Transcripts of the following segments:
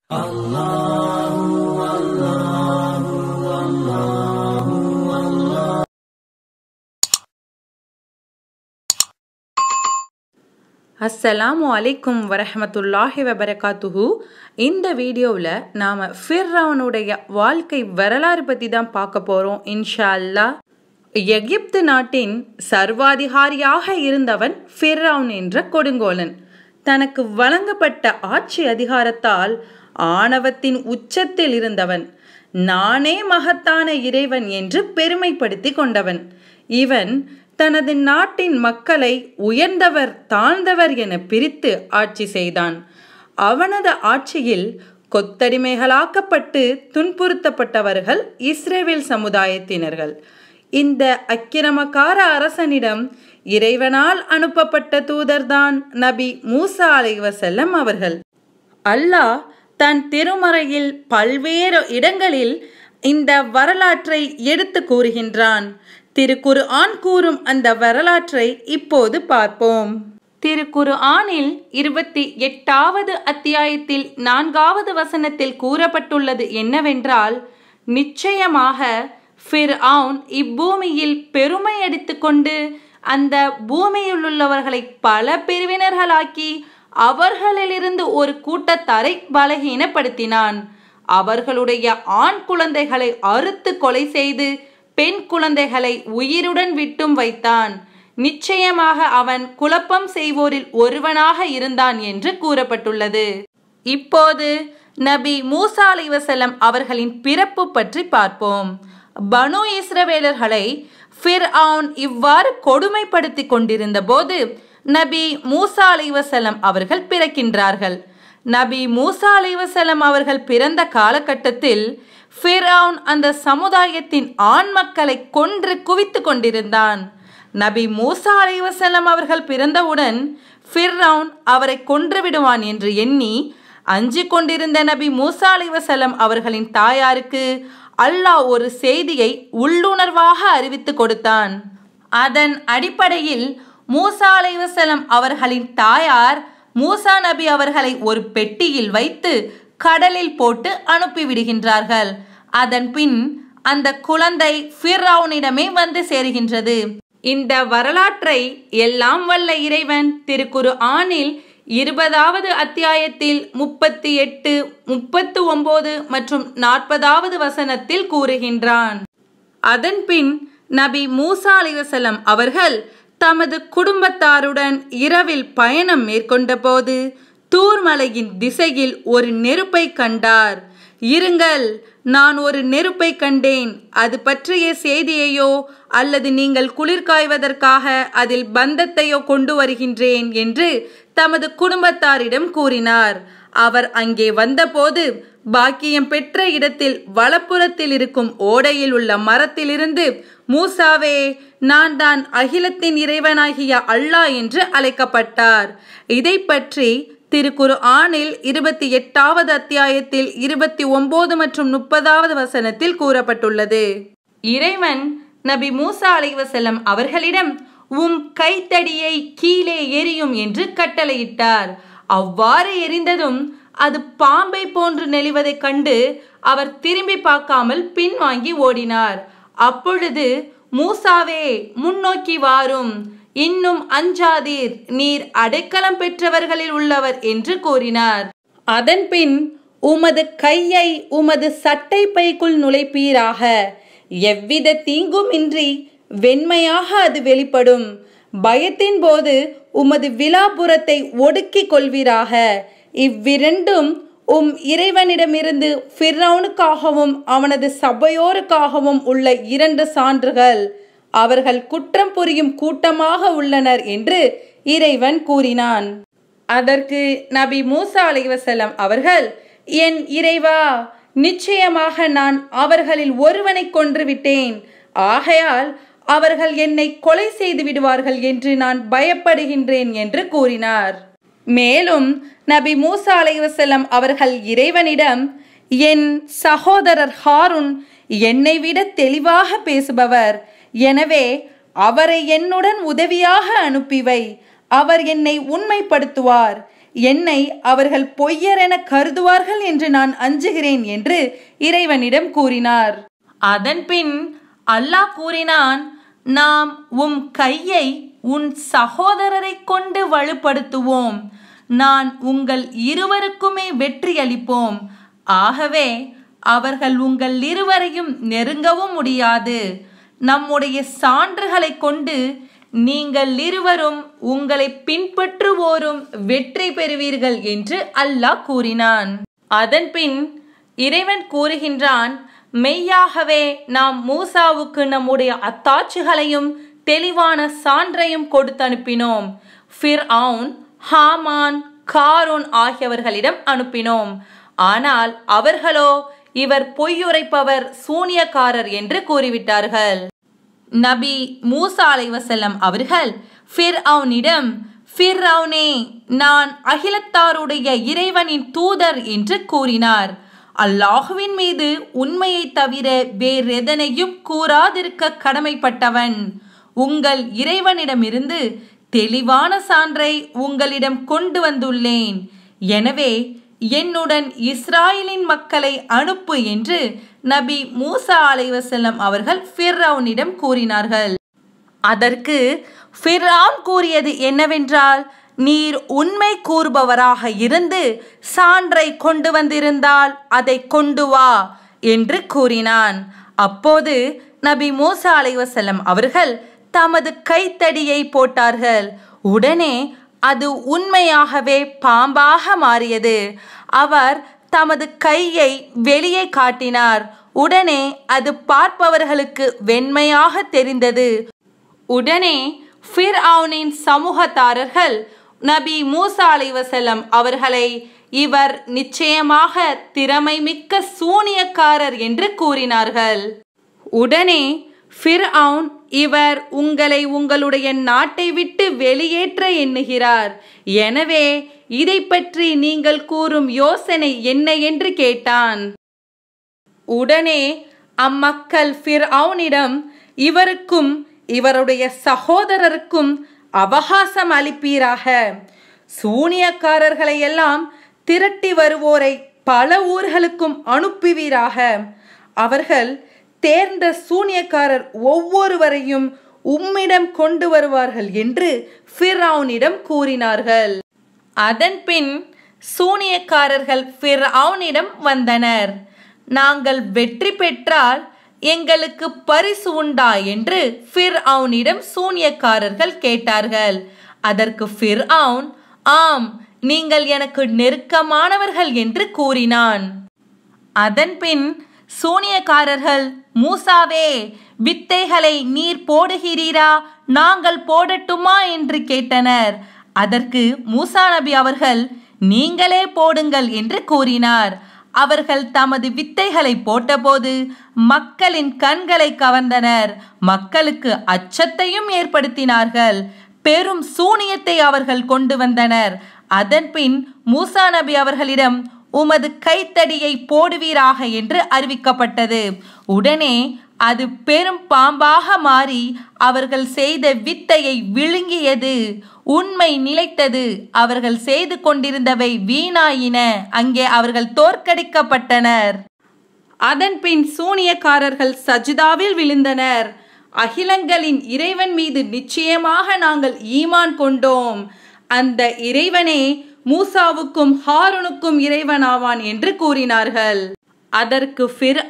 அஸ்ஸலாமு அலைக்கும் வரஹமத்துல்லாஹி வபரகாத்துஹு இந்த வீடியோவில் நாம் ஃபிர்ரவனுடைய வாழ்க்கை வரலாறு பற்றி தான் பார்க்க போகிறோம் இன்ஷா அல்லாஹ் எகிப்து நாட்டின் சர்வாதிகாரியாக இருந்தவன் ஃபிர்ரவுன் என்ற கொடுங்கோலன் தனக்கு வழங்கப்பட்ட ஆட்சி அதிகாரத்தால் ஆணவத்தின் உச்சத்தில் இருந்தவன் நானே மகத்தான இறைவன் என்று பெருமைப்படுத்தி கொண்டவன் இவன் தனது நாட்டின் மக்களை உயர்ந்தவர் தாழ்ந்தவர் என பிரித்து ஆட்சி செய்தான் அவனது ஆட்சியில் கொத்தடிமைகளாக்கப்பட்டு துன்புறுத்தப்பட்டவர்கள் இஸ்ரேவேல் சமுதாயத்தினர்கள் இந்த அக்கிரமக்கார அரசனிடம் இறைவனால் அனுப்பப்பட்ட தூதர்தான் நபி மூசா அலைவசல்லம் அவர்கள் அல்லாஹ் தன் திருமறையில் பல்வேறு இடங்களில் இந்த வரலாற்றை எடுத்து கூறுகின்றான் திருக்குரு ஆண் கூறும் அந்த வரலாற்றை இப்போது பார்ப்போம் திருக்குரு ஆனில் இருபத்தி எட்டாவது அத்தியாயத்தில் நான்காவது வசனத்தில் கூறப்பட்டுள்ளது என்னவென்றால் நிச்சயமாக ஃபிர் ஆன் இப்பூமியில் பெருமை அடித்துக்கொண்டு அந்த பூமியில் உள்ளவர்களை பல பிரிவினர்களாக்கி அவர்களிலிருந்து ஒரு கூட்டத்தாரை பலகீனப்படுத்தினான் அவர்களுடைய ஆண் குழந்தைகளை அறுத்து கொலை செய்து பெண் குழந்தைகளை உயிருடன் விட்டும் வைத்தான் நிச்சயமாக அவன் குழப்பம் செய்வோரில் ஒருவனாக இருந்தான் என்று கூறப்பட்டுள்ளது இப்போது நபி மூசா அலைவசலம் அவர்களின் பிறப்பு பற்றி பார்ப்போம் பனு இஸ்ரவேலர்களை ஃபிர் ஆன் இவ்வாறு கொடுமைப்படுத்தி கொண்டிருந்த போது நபி மூசா அலைவசலம் அவர்கள் பிறக்கின்றார்கள் நபி மூசா அலைவசலம் அவர்கள் பிறந்த காலகட்டத்தில் ஃபிரவுன் அந்த சமுதாயத்தின் ஆண் மக்களை கொன்று குவித்து கொண்டிருந்தான் நபி மூசா அலைவசல்லம் அவர்கள் பிறந்தவுடன் ஃபிர்ரவுன் அவரை கொன்று விடுவான் என்று எண்ணி அஞ்சு கொண்டிருந்த நபி மூசா அலைவசல்லம் அவர்களின் தாயாருக்கு அல்லாஹ் ஒரு செய்தியை உள்ளுணர்வாக அறிவித்து கொடுத்தான் அதன் அடிப்படையில் மூசா அலைவசலம் அவர்களின் தாயார் மூசா நபி அவர்களை ஒரு பெட்டியில் வைத்து கடலில் போட்டு அனுப்பிவிடுகின்றார்கள் அதன் பின் அந்த குழந்தை ஃபிர்ரவுனிடமே வந்து சேருகின்றது இந்த வரலாற்றை எல்லாம் வல்ல இறைவன் திருக்குரு ஆனில் இருபதாவது அத்தியாயத்தில் முப்பத்தி எட்டு முப்பத்து ஒன்பது மற்றும் நாற்பதாவது வசனத்தில் கூறுகின்றான் அதன் பின் நபி மூசா அலிவசலம் அவர்கள் தமது குடும்பத்தாருடன் இரவில் பயணம் மேற்கொண்டபோது தூர்மலையின் திசையில் ஒரு நெருப்பை கண்டார் இருங்கள் நான் ஒரு நெருப்பை கண்டேன் அது பற்றிய செய்தியையோ அல்லது நீங்கள் குளிர் காய்வதற்காக அதில் பந்தத்தையோ கொண்டு வருகின்றேன் என்று தமது குடும்பத்தாரிடம் கூறினார் அவர் அங்கே வந்தபோது பாக்கியம் பெற்ற இடத்தில் வலப்புறத்தில் இருக்கும் ஓடையில் உள்ள மரத்திலிருந்து மூசாவே நான் தான் அகிலத்தின் இறைவனாகிய அல்லாஹ் என்று அழைக்கப்பட்டார் இதை பற்றி திருக்குரு ஆனில் இருபத்தி எட்டாவது அத்தியாயத்தில் இருபத்தி ஒன்பது மற்றும் முப்பதாவது வசனத்தில் கூறப்பட்டுள்ளது இறைவன் நபி மூசா அலைவசல்லம் அவர்களிடம் உம் கைத்தடியை கீழே எரியும் என்று கட்டளையிட்டார் அவ்வாறு எரிந்ததும் அது பாம்பை போன்று நெளிவதைக் கண்டு அவர் திரும்பி பார்க்காமல் பின்வாங்கி ஓடினார் அப்பொழுது மூசாவே முன்னோக்கி வாரும் இன்னும் அஞ்சாதீர் நீர் அடைக்கலம் பெற்றவர்களில் உள்ளவர் என்று கூறினார் அதன்பின் உமது கையை உமது சட்டை பைக்குள் நுழைப்பீராக எவ்வித தீங்கும் இன்றி வெண்மையாக அது வெளிப்படும் பயத்தின் போது உமது விழாபுரத்தை ஒடுக்கிக் கொள்வீராக இவ்விரண்டும் உம் இறைவனிடமிருந்து ஃபிர்ரவுனுக்காகவும் அவனது சபையோருக்காகவும் உள்ள இரண்டு சான்றுகள் அவர்கள் குற்றம் புரியும் கூட்டமாக உள்ளனர் என்று இறைவன் கூறினான் அதற்கு நபி மூசா அலைவசலம் அவர்கள் என் இறைவா நிச்சயமாக நான் அவர்களில் ஒருவனை கொன்று விட்டேன் ஆகையால் அவர்கள் என்னை கொலை செய்து விடுவார்கள் என்று நான் பயப்படுகின்றேன் என்று கூறினார் மேலும் நபி மூசா அலைவசல்லம் அவர்கள் இறைவனிடம் என் சகோதரர் ஹாருன் என்னை விட தெளிவாக பேசுபவர் எனவே அவரை என்னுடன் உதவியாக அனுப்பிவை அவர் என்னை உண்மைப்படுத்துவார் என்னை அவர்கள் பொய்யரென கருதுவார்கள் என்று நான் அஞ்சுகிறேன் என்று இறைவனிடம் கூறினார் அதன்பின் அல்லாஹ் கூறினான் நாம் உம் கையை உன் சகோதரரை கொண்டு வலுப்படுத்துவோம் நான் உங்கள் இருவருக்குமே வெற்றி அளிப்போம் ஆகவே அவர்கள் உங்கள் இருவரையும் நெருங்கவும் முடியாது நம்முடைய சான்றுகளை கொண்டு நீங்கள் இருவரும் உங்களை பின்பற்றுவோரும் வெற்றி பெறுவீர்கள் என்று அல்லாஹ் கூறினான் அதன்பின் இறைவன் கூறுகின்றான் மெய்யாகவே நாம் மூசாவுக்கு நம்முடைய அத்தாட்சிகளையும் தெளிவான சான்றையும் கொடுத்து அனுப்பினோம் ஃபிர் ஹாமான் காரோன் ஆகியவர்களிடம் அனுப்பினோம் ஆனால் அவர்களோ இவர் பொய்யுரைப்பவர் சூனியக்காரர் என்று கூறிவிட்டார்கள் நபி மூசா அலைவசல்லம் அவர்கள் ஃபிர் அவனிடம் ஃபிர் நான் அகிலத்தாருடைய இறைவனின் தூதர் என்று கூறினார் அல்லாஹுவின் மீது உண்மையை தவிர வேறெதனையும் கூறாதிருக்க கடமைப்பட்டவன் உங்கள் இறைவனிடமிருந்து தெளிவான சான்றை உங்களிடம் கொண்டு வந்துள்ளேன் எனவே என்னுடன் இஸ்ராயலின் மக்களை அனுப்பு என்று நபி மூசா அலைவசல்லம் அவர்கள் ஃபிர்ரவுனிடம் கூறினார்கள் அதற்கு ஃபிர்ஆன் கூறியது என்னவென்றால் நீர் உண்மை கூறுபவராக இருந்து சான்றை கொண்டு வந்திருந்தால் அதை கொண்டு வா என்று கூறினான் அப்போது நபி மூசா அலைவசல்லம் அவர்கள் தமது கைத்தடியை போட்டார்கள் உடனே அது உண்மையாகவே பாம்பாக மாறியது அவர் தமது கையை வெளியே காட்டினார் உடனே அது பார்ப்பவர்களுக்கு வெண்மையாக தெரிந்தது உடனே ஃபிர் ஆவுனின் சமூகத்தாரர்கள் நபி மூசா அலைவசல்லம் அவர்களை இவர் நிச்சயமாக திறமை மிக்க சூனியக்காரர் என்று கூறினார்கள் உடனே ஃபிர் இவர் உங்களை உங்களுடைய நாட்டை விட்டு வெளியேற்ற எண்ணுகிறார் எனவே இதை பற்றி நீங்கள் கூறும் யோசனை என்ன என்று கேட்டான் உடனே அம்மக்கள் ஃபிர் இவருக்கும் இவருடைய சகோதரருக்கும் அவகாசம் அளிப்பீராக சூனியக்காரர்களை எல்லாம் திரட்டி வருவோரை பல ஊர்களுக்கும் அனுப்புவீராக அவர்கள் தேர்ந்த சூனியக்காரர் ஒவ்வொருவரையும் உம்மிடம் கொண்டு வருவார்கள் என்று ஃபிர்ஆனிடம் கூறினார்கள் அதன்பின் சூனியக்காரர்கள் ஃபிர்ஆனிடம் வந்தனர் நாங்கள் வெற்றி பெற்றால் எங்களுக்கு பரிசு உண்டா என்று ஃபிர் சூனியக்காரர்கள் கேட்டார்கள் அதற்கு ஃபிர் ஆம் நீங்கள் எனக்கு நெருக்கமானவர்கள் என்று கூறினான் அதன்பின் சூனியக்காரர்கள் மூசாவே வித்தைகளை நீர் போடுகிறீரா நாங்கள் போடட்டுமா என்று கேட்டனர் அதற்கு மூசா நபி அவர்கள் நீங்களே போடுங்கள் என்று கூறினார் அவர்கள் தமது வித்தைகளை போட்டபோது மக்களின் கண்களை கவர்ந்தனர் மக்களுக்கு அச்சத்தையும் ஏற்படுத்தினார்கள் பெரும் சூனியத்தை அவர்கள் கொண்டு வந்தனர் அதன்பின் மூசா நபி அவர்களிடம் உமது கைத்தடியை போடுவீராக என்று அறிவிக்கப்பட்டது உடனே அது பெரும் பாம்பாக மாறி அவர்கள் செய்த வித்தையை விழுங்கியது உண்மை நிலைத்தது அவர்கள் செய்து கொண்டிருந்தவை வீணாயின அங்கே அவர்கள் தோற்கடிக்கப்பட்டனர் அதன்பின் சூனியக்காரர்கள் சஜிதாவில் விழுந்தனர் அகிலங்களின் இறைவன் மீது நிச்சயமாக நாங்கள் ஈமான் கொண்டோம் அந்த இறைவனே மூசாவுக்கும் ஹாருனுக்கும் இறைவனாவான் என்று கூறினார்கள் அதற்கு ஃபிர்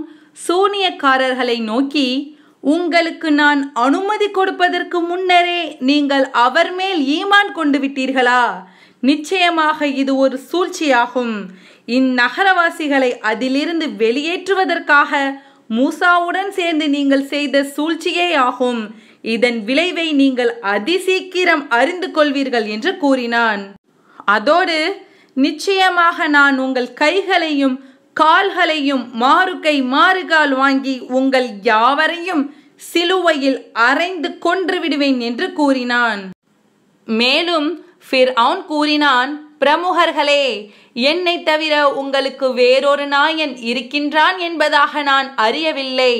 சூனியக்காரர்களை நோக்கி உங்களுக்கு நான் அனுமதி கொடுப்பதற்கு முன்னரே நீங்கள் அவர் மேல் ஈமான் கொண்டு விட்டீர்களா நிச்சயமாக இது ஒரு சூழ்ச்சியாகும் இந்நகரவாசிகளை அதிலிருந்து வெளியேற்றுவதற்காக மூசாவுடன் சேர்ந்து நீங்கள் செய்த சூழ்ச்சியே ஆகும் இதன் விளைவை நீங்கள் அதிசீக்கிரம் அறிந்து கொள்வீர்கள் என்று கூறினான் அதோடு நிச்சயமாக நான் உங்கள் கைகளையும் கால்களையும் மாறுகை மாறுகால் வாங்கி உங்கள் யாவரையும் சிலுவையில் அரைந்து கொன்று விடுவேன் என்று கூறினான் மேலும் ஃபிர் கூறினான் பிரமுகர்களே என்னை தவிர உங்களுக்கு வேறொரு நாயன் இருக்கின்றான் என்பதாக நான் அறியவில்லை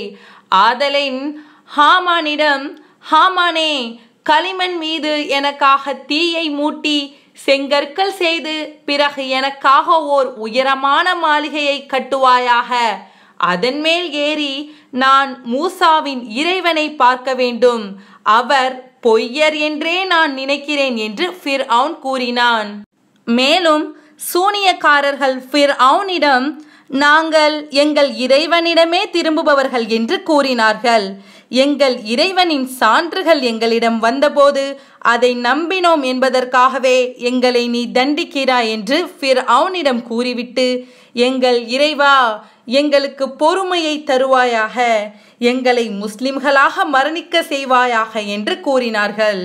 ஆதலின் ஹாமானிடம் ஹாமானே களிமண் மீது எனக்காக தீயை மூட்டி செங்கற்கள் செய்து பிறகு எனக்காக ஓர் உயரமான மாளிகையை கட்டுவாயாக அதன் மேல் ஏறி நான் மூசாவின் இறைவனை பார்க்க வேண்டும் அவர் பொய்யர் என்றே நான் நினைக்கிறேன் என்று ஃபிர் கூறினான் மேலும் சூனியக்காரர்கள் ஃபிர் நாங்கள் எங்கள் இறைவனிடமே திரும்புபவர்கள் என்று கூறினார்கள் எங்கள் இறைவனின் சான்றுகள் எங்களிடம் வந்தபோது அதை நம்பினோம் என்பதற்காகவே எங்களை நீ தண்டிக்கிறாய் என்று ஃபிர் அவனிடம் கூறிவிட்டு எங்கள் இறைவா எங்களுக்கு பொறுமையை தருவாயாக எங்களை முஸ்லிம்களாக மரணிக்க செய்வாயாக என்று கூறினார்கள்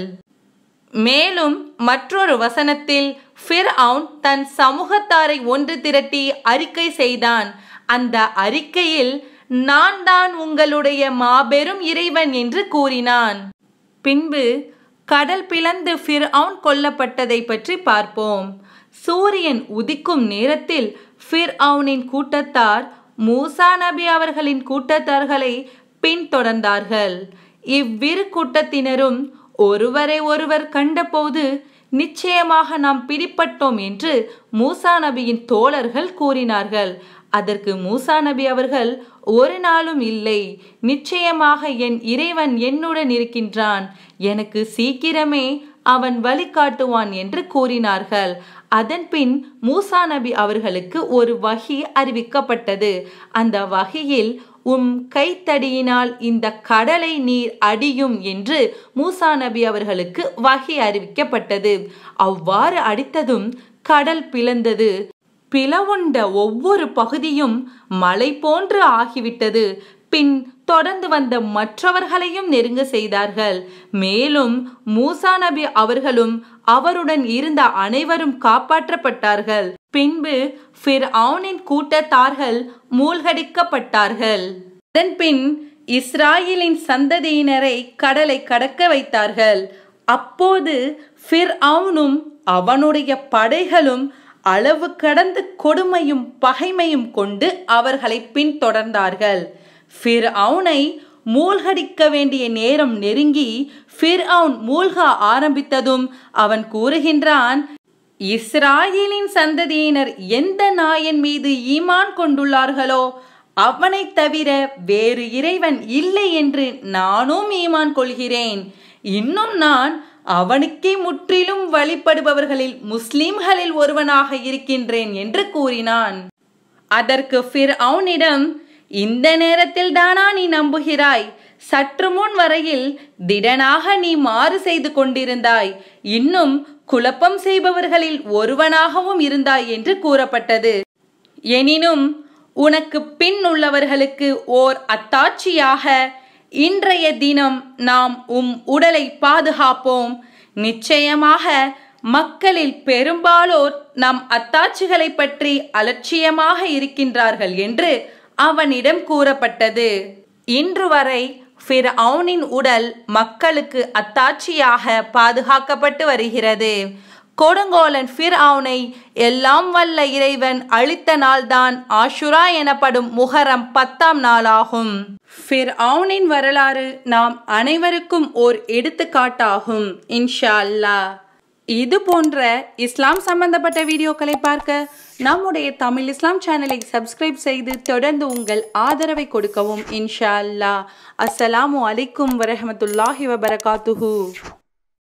மேலும் மற்றொரு வசனத்தில் ஃபிர் தன் சமூகத்தாரை ஒன்று திரட்டி அறிக்கை செய்தான் அந்த அறிக்கையில் நான் தான் உங்களுடைய மாபெரும் இறைவன் என்று கூறினான் பின்பு கடல் பிளந்து ஃபிர் கொல்லப்பட்டதை பற்றி பார்ப்போம் சூரியன் உதிக்கும் நேரத்தில் ஃபிர் கூட்டத்தார் மூசா நபி அவர்களின் கூட்டத்தார்களை பின்தொடர்ந்தார்கள் இவ்விரு கூட்டத்தினரும் ஒருவரை ஒருவர் கண்டபோது நிச்சயமாக நாம் பிடிப்பட்டோம் என்று மூசா நபியின் தோழர்கள் கூறினார்கள் அதற்கு மூசா நபி அவர்கள் ஒரு நாளும் இல்லை நிச்சயமாக என் இறைவன் என்னுடன் இருக்கின்றான் எனக்கு சீக்கிரமே அவன் வழிகாட்டுவான் என்று கூறினார்கள் அதன்பின் மூசா நபி அவர்களுக்கு ஒரு வகி அறிவிக்கப்பட்டது அந்த வகையில் உம் கைத்தடியினால் இந்த கடலை நீர் அடியும் என்று மூசா நபி அவர்களுக்கு வகை அறிவிக்கப்பட்டது அவ்வாறு அடித்ததும் கடல் பிளந்தது பிளவுண்ட ஒவ்வொரு பகுதியும் மலை போன்று ஆகிவிட்டது பின் தொடர்ந்து வந்த மற்றவர்களையும் நெருங்க செய்தார்கள் மேலும் மூசா நபி அவர்களும் அவருடன் இருந்த அனைவரும் காப்பாற்றப்பட்டார்கள் பின்பு ஃபிர் கூட்டத்தார்கள் மூழ்கடிக்கப்பட்டார்கள் அதன்பின் இஸ்ராயலின் சந்ததியினரை கடலை கடக்க வைத்தார்கள் அப்போது ஃபிர் அவனுடைய படைகளும் அளவு கடந்து கொடுமையும் பகைமையும் கொண்டு அவர்களை பின்தொடர்ந்தார்கள் ஃபிர் அவனை மூழ்கடிக்க வேண்டிய நேரம் நெருங்கி ஃபிர் மூழ்க ஆரம்பித்ததும் அவன் கூறுகின்றான் இஸ்ராயலின் சந்ததியினர் எந்த நாயன் மீது ஈமான் கொண்டுள்ளார்களோ அவனை தவிர வேறு இறைவன் இல்லை என்று நானும் ஈமான் கொள்கிறேன் இன்னும் நான் அவனுக்கே முற்றிலும் வழிபடுபவர்களில் முஸ்லிம்களில் ஒருவனாக இருக்கின்றேன் என்று கூறினான் அதற்கு ஃபிர் அவனிடம் இந்த நேரத்தில் தானா நீ நம்புகிறாய் சற்று முன் வரையில் திடனாக நீ மாறு செய்து கொண்டிருந்தாய் இன்னும் குழப்பம் செய்பவர்களில் ஒருவனாகவும் இருந்தாய் என்று கூறப்பட்டது எனினும் உனக்கு பின் உள்ளவர்களுக்கு ஓர் அத்தாட்சியாக இன்றைய தினம் நாம் உம் உடலை பாதுகாப்போம் நிச்சயமாக மக்களில் பெரும்பாலோர் நம் அத்தாட்சிகளை பற்றி அலட்சியமாக இருக்கின்றார்கள் என்று அவனிடம் கூறப்பட்டது இன்று வரை ஃபிர் உடல் மக்களுக்கு அத்தாட்சியாக பாதுகாக்கப்பட்டு வருகிறது கொடுங்கோலன் ஃபிர் ஆவுனை எல்லாம் வல்ல இறைவன் அழித்த நாள்தான் ஆஷுரா எனப்படும் முகரம் பத்தாம் நாளாகும் ஃபிர் ஆவுனின் வரலாறு நாம் அனைவருக்கும் ஓர் எடுத்துக்காட்டாகும் இன்ஷா அல்லா இது போன்ற இஸ்லாம் சம்பந்தப்பட்ட வீடியோக்களை பார்க்க நம்முடைய தமிழ் இஸ்லாம் சேனலை சப்ஸ்கிரைப் செய்து தொடர்ந்து உங்கள் ஆதரவை கொடுக்கவும் இன்ஷா அல்லா அஸ்ஸலாமு அலைக்கும் வரஹமத்துல்லாஹி வபரகாத்துஹூ